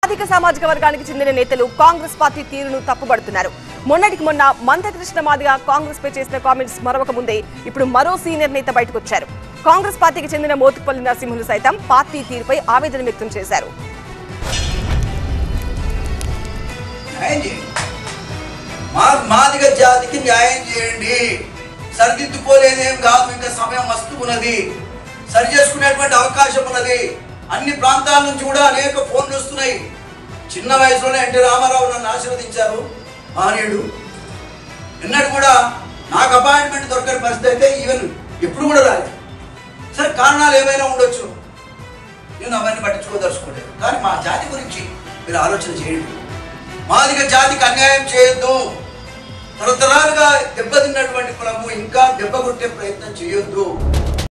మాదిక సామాజిక వర్గానికి చెందిన నేతలు కాంగ్రెస్ పార్టీ తీరును తప్పుబడుతున్నారు మొన్నటికి మొన్న మందకృష్ణ మాదిగ కాంగ్రెస్ పై చేసిన కామెంట్స్ మరొక ముందే ఇప్పుడు మరో సీనియర్ నేత బయటకు వచ్చారు కాంగ్రెస్ పార్టీకి చెందిన మోతుపల్లి నరసింహులు సైతం పార్టీ తీరుపై ఆవేదన వ్యక్తం చేశారు న్యాయం చేయండి మా మాదిగ జాతికి న్యాయం చేయండి సరిదిద్దుకోలేదేం కాదు ఇంకా సమయం మస్తు ఉన్నది సరి చేసుకునేటువంటి అవకాశం ఉన్నది అన్ని ప్రాంతాల నుంచి కూడా అనేక ఫోన్లు వస్తున్నాయి చిన్న వయసులోనే ఎన్టీ రామారావు నన్ను ఆశీర్వదించారు మహనీయుడు నిన్నటి కూడా నాకు అపాయింట్మెంట్ దొరకని పరిస్థితి అయితే ఈవెన్ ఎప్పుడు కూడా రాలేదు సరే కారణాలు ఏమైనా ఉండొచ్చు నేను అవన్నీ పట్టించుకోదలుచుకోలేదు కానీ మా జాతి గురించి మీరు ఆలోచన చేయండి మాదిగ జాతికి అన్యాయం చేయొద్దు తరతరాలుగా దెబ్బతిన్నటువంటి కులము ఇంకా దెబ్బ కొట్టే ప్రయత్నం చేయొద్దు